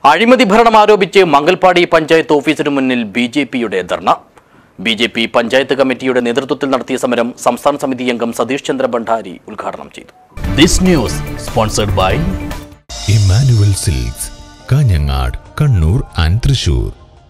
അഴിമതി ഭരണം ആരോപിച്ച് മംഗൽപാടി പഞ്ചായത്ത് ഓഫീസിനു മുന്നിൽ ബി ജെ പിയുടെ ധർണ ബി ജെ പി പഞ്ചായത്ത് കമ്മിറ്റിയുടെ നേതൃത്വത്തിൽ നടത്തിയ സമരം സംസ്ഥാന സമിതി അംഗം സതീഷ് ചന്ദ്ര ഭണ്ഡാരി ഉദ്ഘാടനം ചെയ്തു this news sponsored by Immanuel silks Kanhangad Kannur and Thrissur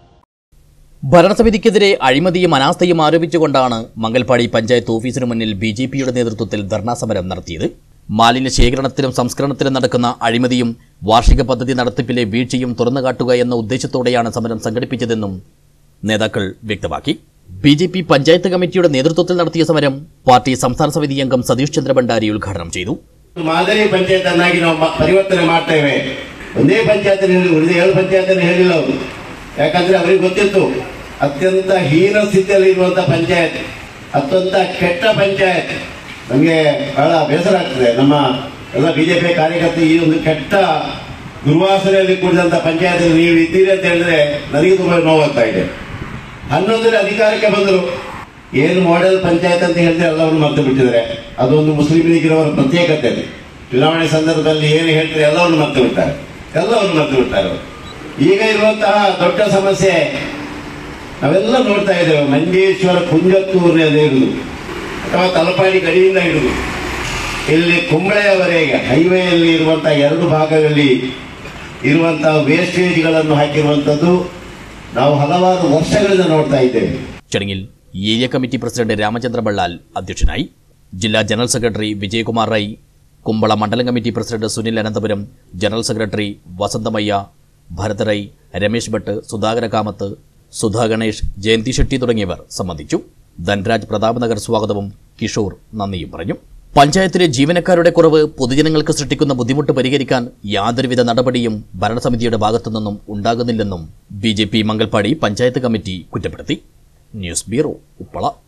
ഭരണസമിതിക്കെതിരെ അഴിമതിയും അനാസ്ഥയും ആരോപിച്ചുകൊണ്ടാണ് മംഗൽപാടി പഞ്ചായത്ത് ഓഫീസിനു മുന്നിൽ ബി ജെ പിയുടെ നേതൃത്വത്തിൽ ധർണാ സമരം നടത്തിയത് മാലിന്യ ശേഖരണത്തിലും സംസ്കരണത്തിലും നടക്കുന്ന അഴിമതിയും വാർഷിക പദ്ധതി നടത്തിപ്പിലെ വീഴ്ചയും തുറന്നുകാട്ടുക എന്ന ഉദ്ദേശത്തോടെയാണ് സമരം സംഘടിപ്പിച്ചതെന്നും നേതാക്കൾ വ്യക്തമാക്കി ബി ജെ പി പഞ്ചായത്ത് കമ്മിറ്റിയുടെ നേതൃത്വത്തിൽ നടത്തിയ സമരം പാർട്ടി സംസ്ഥാന സമിതി അംഗം സതീഷ് ചന്ദ്ര ഭണ്ഡാരി ಉದ್ಘಾಟನೆ ചെയ്തു ಮಾದರಿ ಪಂಚಾಯತ್ ನಾವು ಮ- ಪರಿವರ್ತನೆ ಮಾಡ್ತೇವೆ ಒಂದೇ ಪಂಚಾಯತ್ ಉಳಿದ ಏಳು ಪಂಚಾಯತ್ ಹೇಳಿಲ್ಲ ಅವರು ಯಾಕಂದ್ರೆ ಅವರಿಗೆ ಗೊತ್ತಿತ್ತು ಅತ್ಯಂತ ಹೀನ ಸ್ಥಿತಿಯಲ್ಲಿ ಇರುವಂತ ಪಂಚಾಯತ್ ಅತ್ಯಂತ ಕೆಟ್ಟ ಪಂಚಾಯತ್ ನಮಗೆ ಬಹಳ ಬೇಸರ ಆಗ್ತದೆ ನಮ್ಮ ಎಲ್ಲ ಬಿಜೆಪಿ ಕಾರ್ಯಕರ್ತರು ಈ ಒಂದು ಕೆಟ್ಟ ದುರ್ವಾಸನೆಯಲ್ಲಿ ಕೂಡಿದಂತ ಪಂಚಾಯತ್ ನೀವು ಇದ್ದೀರಿ ಅಂತ ಹೇಳಿದ್ರೆ ನನಗೆ ತುಂಬಾ ನೋವಾಗ್ತಾ ಇದೆ ಹನ್ನೊಂದರ ಅಧಿಕಾರಕ್ಕೆ ಬಂದರು ಏನು ಮಾಡೆಲ್ ಪಂಚಾಯತ್ ಅಂತ ಹೇಳಿದ್ರೆ ಎಲ್ಲವನ್ನು ಮರೆತು ಬಿಟ್ಟಿದ್ದಾರೆ ಅದೊಂದು ಮುಸ್ಲಿಮರಿಗಿರುವ ಪ್ರತ್ಯೇಕತೆ ಅದು. ಚುನಾವಣೆ ಸಂದರ್ಭದಲ್ಲಿ ಏನು ಹೇಳ್ತಾರೆ ಎಲ್ಲವನ್ನು ಮರೆತು ಬಿಡ್ತಾರೆ ಎಲ್ಲವನ್ನು ಮರೆತು ಬಿಡ್ತಾರೆ ಅವರು. ಈಗ ಇರುವಂತಹ ದೊಡ್ಡ ಸಮಸ್ಯೆ ನಾವೆಲ್ಲ ನೋಡ್ತಾ ಇದ್ದೇವೆ ಮಂಜೇಶ್ವರ ಕುಂಜತ್ತೂರಿನಲ್ಲಿ ಹಿಡಿದು ಅಥವಾ ತಲಪಾಡಿ ಗಡಿಯಿಂದ ಹಿಡಿದು ಇಲ್ಲಿ ಕುಂಬಳೆಯವರೆಗೆ ಹೈವೇಯಲ್ಲಿ ಇರುವಂತಹ ಎರಡು ಭಾಗದಲ್ಲಿ ಇರುವಂತಹ ವೇಸ್ಟೇಜ್ಗಳನ್ನು ಹಾಕಿರುವಂಥದ್ದು ನಾವು ಹಲವಾರು ವರ್ಷಗಳಿಂದ ನೋಡ್ತಾ ಇದ್ದೇವೆ ചടങ്ങിൽ area committee president Ramachandra Ballal അധ്യക്ഷനായി ജില്ലാ ജനറൽ സെക്രട്ടറി വിജയകുമാർ റൈ കുമ്പള മണ്ഡലം committee president Sunil Ananthapuram general secretary Vasanthamayya Bharath Rai Ramesh Bhat Sudhakara Kamath Sudha Ganesh Jayanthi Shetty തുടങ്ങിയവർ സംബന്ധിച്ചു ധൻരാജ് പ്രതാപ് നഗർ സ്വാഗതവും കിഷോർ നന്ദിയും പറഞ്ഞു പഞ്ചായത്തിലെ ജീവനക്കാരുടെ കുറവ് പൊതുജനങ്ങൾക്ക് സൃഷ്ടിക്കുന്ന ബുദ്ധിമുട്ട് പരിഹരിക്കാൻ യാതൊരുവിധ നടപടിയും ഭരണസമിതിയുടെ ഭാഗത്തുനിന്നും ഉണ്ടാകുന്നില്ലെന്നും B J P Mangalpady panchayat committee കുറ്റപ്പെടുത്തി ന്യൂസ് ബ്യൂറോ ഉപ്പള